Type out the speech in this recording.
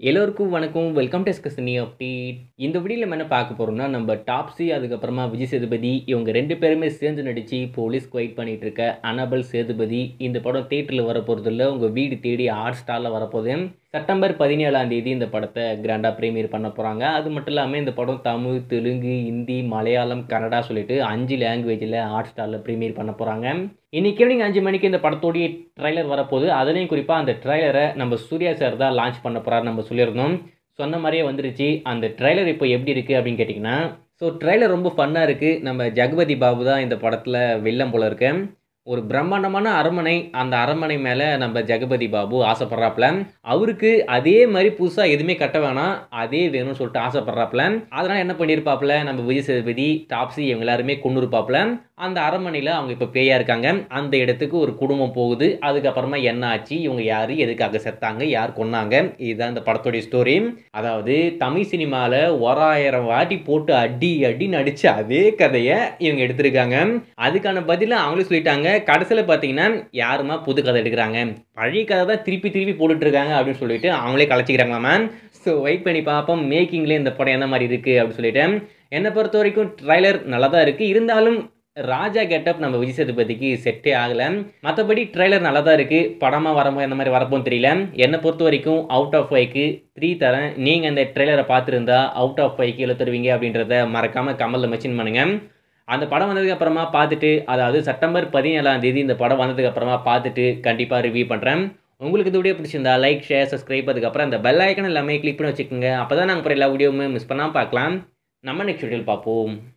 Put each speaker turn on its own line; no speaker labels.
எல்லோருக்கும் வணக்கம் welcome to ஸ்கஸ்னி update இந்த வீடியோவில் நம்ம என்ன பார்க்க போகிறோம்னா நம்ம டாப்ஸி அதுக்கப்புறமா விஜய் சேதுபதி இவங்க ரெண்டு பேருமே சேர்ந்து நடித்து போலீஸ் குவைட் பண்ணிட்டு இருக்க அனபல் சேதுபதி இந்த படம் தேட்டரில் வர போகிறதில்ல உங்கள் வீடு தேடி ஹாட் ஸ்டாரில் வரப்போகுது செப்டம்பர் பதினேழாம் தேதி இந்த படத்தை கிராண்டாக ப்ரீமியர் பண்ண போகிறாங்க அது மட்டும் இல்லாமல் இந்த படம் தமிழ் தெலுங்கு ஹிந்தி மலையாளம் கன்னடா சொல்லிட்டு அஞ்சு லாங்குவேஜில் ஹாட் ஸ்டாரில் ப்ரீமியர் பண்ண போகிறாங்க இன்னைக்கு ஈவினிங் அஞ்சு மணிக்கு இந்த படத்தோடைய ட்ரைலர் வரப்போகுது அதுலேயும் குறிப்பாக அந்த ட்ரைலரை நம்ம சூர்யா சார் தான் லான்ச் பண்ண போகிறாரு நம்ம சொல்லியிருந்தோம் சொன்ன மாதிரியே வந்துருச்சு அந்த ட்ரைலர் இப்போ எப்படி இருக்குது அப்படின்னு கேட்டிங்கன்னா ஸோ ட்ரைலர் ரொம்ப ஃபன்னாக இருக்குது நம்ம ஜெகபதி பாபு தான் இந்த படத்தில் வில்லம் போல இருக்கு ஒரு பிரம்மாண்டமான அரண்மனை அந்த அரண்மனை மேலே நம்ம ஜெகபதி பாபு ஆசைப்படுறாப்புல அவருக்கு அதே மாதிரி புதுசாக எதுவுமே கட்ட வேணாம் அதே வேணும்னு சொல்லிட்டு ஆசைப்படுறாப்புல அதனால் என்ன பண்ணியிருப்பாப்புல நம்ம விஜய் சேதுபதி டாப்ஸி இவங்க எல்லாருமே கொண்டு இருப்பாப்புல அந்த அரண்மனையில் அவங்க இப்போ பேயாக இருக்காங்க அந்த இடத்துக்கு ஒரு குடும்பம் போகுது அதுக்கப்புறமா என்ன ஆச்சு இவங்க யார் எதுக்காக செத்தாங்க யார் கொன்னாங்க இதுதான் இந்த படத்துடைய ஸ்டோரி அதாவது தமிழ் சினிமாவில் ஓராயிரம் வாட்டி போட்டு அடி அடி நடித்த அதே கதையை இவங்க எடுத்திருக்காங்க அதுக்கான பதிலை அவங்களே சொல்லிட்டாங்க கடைசியில் பார்த்தீங்கன்னா யாருமா புது கதை எடுக்கிறாங்க பழைய கதை தான் திருப்பி திருப்பி போட்டுட்டு இருக்காங்க அப்படின்னு சொல்லிட்டு அவங்களே கலைச்சிக்கிறாங்களாமா ஸோ வெயிட் பண்ணி பார்ப்போம் மேக்கிங்லேயே இந்த படம் என்ன மாதிரி இருக்குது அப்படின்னு சொல்லிட்டு என்னை பொறுத்த வரைக்கும் ட்ரைலர் நல்லா தான் இருக்குது இருந்தாலும் ராஜா கெட்டப் நம்ம விஜய் சேதுபதிக்கு செட்டே ஆகலை மற்றபடி ட்ரைலர் நல்லா தான் இருக்குது படமாக வரமோ என்ன மாதிரி வரப்போன்னு தெரியல என்னை பொறுத்த வரைக்கும் அவுட் ஆஃப் ஃபைவ்க்கு த்ரீ தரேன் நீங்கள் அந்த ட்ரெய்லரை பார்த்துருந்தா அவுட் ஆஃப் ஃபைவ்க்கு எழு தருவீங்க அப்படின்றத மறக்காமல் கமலில் மென்ஷன் பண்ணுங்கள் அந்த படம் வந்ததுக்கு அப்புறமா பார்த்துட்டு அதாவது செப்டம்பர் பதினேழாம் தேதி இந்த படம் வந்ததுக்கு அப்புறமா பார்த்துட்டு கண்டிப்பாக ரிவ்யூ பண்ணுறேன் உங்களுக்கு இந்த வீடியோ பிடிச்சிருந்தா லைக் ஷேர் சப்ஸ்கிரைப் அதுக்கப்புறம் அந்த பெல் ஐக்கன் எல்லாமே கிளிக் பண்ணி வச்சுக்கோங்க அப்போ தான் நாங்கள் அப்புறம் எல்லா வீடியோவுமே மிஸ் பண்ணாமல் பார்க்கலாம் நம்ம நெக்ஸ்ட் வீடியோவில் பார்ப்போம்